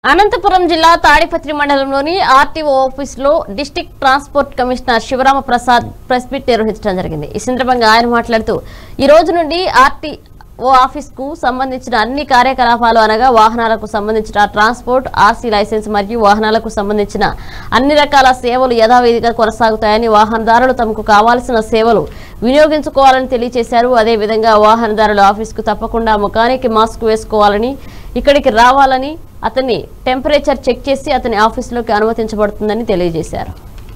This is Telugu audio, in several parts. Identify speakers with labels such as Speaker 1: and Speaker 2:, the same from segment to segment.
Speaker 1: అనంతపురం జిల్లా తాడిపత్రి మండలంలోని ఆర్టీఓ ఆఫీసులో district transport commissioner Sivarama Prasad press meet నిర్వహించడం జరిగింది ఈ సందర్భంగా ఆయన మాట్లాడుతూ ఈ రోజు నుండి ఆర్టీఓ ఆఫీస్ కు సంబంధించిన అన్ని కార్యకలాపాలు అనగా వాహనాలకు సంబంధించిన ట్రాన్స్పోర్ట్ ఆర్సీ లైసెన్స్ మరియు వాహనాలకు సంబంధించిన అన్ని రకాల సేవలు యథావిధిగా కొనసాగుతాయని వాహనదారులు తమకు కావాల్సిన సేవలు వినియోగించుకోవాలని తెలియజేశారు అదేవిధంగా వాహనదారులు ఆఫీసుకు తప్పకుండా ముఖానికి మాస్క్ వేసుకోవాలని ఇక్కడికి రావాలని అతన్ని టెంపరేచర్ చెక్ చేసి అతని ఆఫీసులోకి అనుమతించబడుతుందని తెలియజేశారు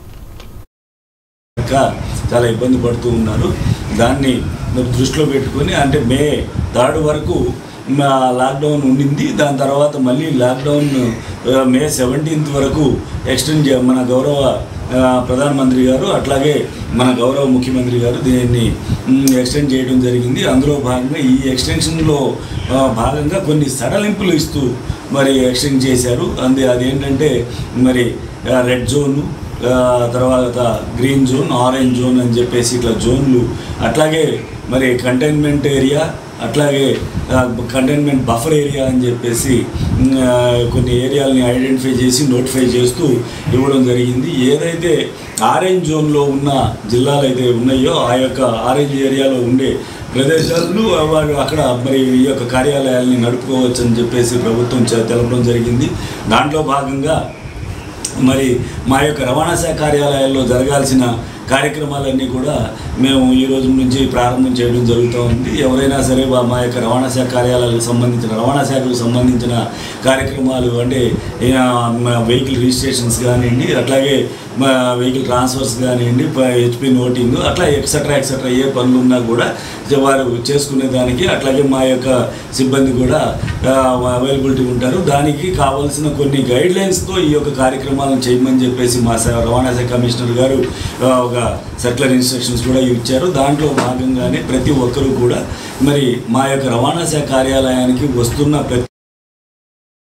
Speaker 2: ఇంకా చాలా ఇబ్బంది పడుతూ ఉన్నారు దాన్ని దృష్టిలో పెట్టుకొని అంటే మే థర్డ్ వరకు మా లాక్డౌన్ ఉండింది దాని తర్వాత మళ్ళీ లాక్డౌన్ ఆ, మే సెవెంటీన్త్ వరకు ఎక్స్టెండ్ చే మన గౌరవ ఆ, ప్రధానమంత్రి గారు అట్లాగే మన గౌరవ ముఖ్యమంత్రి గారు దీన్ని మ్, ఎక్స్టెండ్ చేయడం జరిగింది అందులో భాగంగా ఈ ఎక్స్టెన్షన్లో ఆ, భాగంగా కొన్ని సడలింపులు ఇస్తూ మరి ఎక్స్టెండ్ చేశారు అంది అదేంటంటే మరి ఆ, రెడ్ జోను ఆ, తర్వాత గ్రీన్ జోన్ ఆరెంజ్ జోన్ అని చెప్పేసి ఇట్లా జోన్లు అట్లాగే మరి కంటైన్మెంట్ ఏరియా అట్లాగే కంటైన్మెంట్ బఫర్ ఏరియా అని చెప్పేసి ఉమ్, ఆ, కొన్ని ఏరియాలని ఐడెంటిఫై చేసి నోటిఫై చేస్తూ ఇవ్వడం జరిగింది ఏదైతే ఆరెంజ్ జోన్లో ఉన్న జిల్లాలు అయితే ఉన్నాయో ఆ యొక్క ఆరెంజ్ ఏరియాలో ఉండే ప్రదేశాలు వారు అక్కడ మరి ఈ యొక్క కార్యాలయాల్ని నడుపుకోవచ్చు అని చెప్పేసి ప్రభుత్వం చె- తెలపడం జరిగింది దాంట్లో భాగంగా మరి మా యొక్క రవాణా శాఖ కార్యాలయాల్లో జరగాల్సిన కార్యక్రమాలన్నీ కూడా మేము ఈ రోజు నుంచి ప్రారంభం చేయడం జరుగుతూ ఉంది ఎవరైనా సరే వా- మా యొక్క రవాణా శాఖ కార్యాలయాలకు సంబంధించిన రవాణా శాఖకు సంబంధించిన కార్యక్రమాలు అంటే వెహికల్ రిజిస్ట్రేషన్స్ కానివ్వండి అట్లాగే మా వెహికల్ ట్రాన్స్ఫర్స్ కానివ్వండి హెచ్పి నోటింగ్ అట్లా ఎక్సెట్రా ఎక్సెట్రా ఏ పనులు ఉన్నా కూడా వారు చేసుకునే దానికి అట్లాగే మా యొక్క సిబ్బంది కూడా అవైలబిలిటీ ఉంటారు దానికి కావాల్సిన కొన్ని గైడ్ లైన్స్తో ఈ యొక్క కార్యక్రమాలను చేయమని చెప్పేసి మా స- రవాణా శాఖ కమిషనర్ గారు ఆ, ఒక సర్క్యులర్ ఇన్స్ట్రక్షన్స్ కూడా ఇచ్చారు దాంట్లో భాగంగానే ప్రతి ఒక్కరూ కూడా మరి మా యొక్క రవాణా శాఖ కార్యాలయానికి వస్తున్న ప్రతి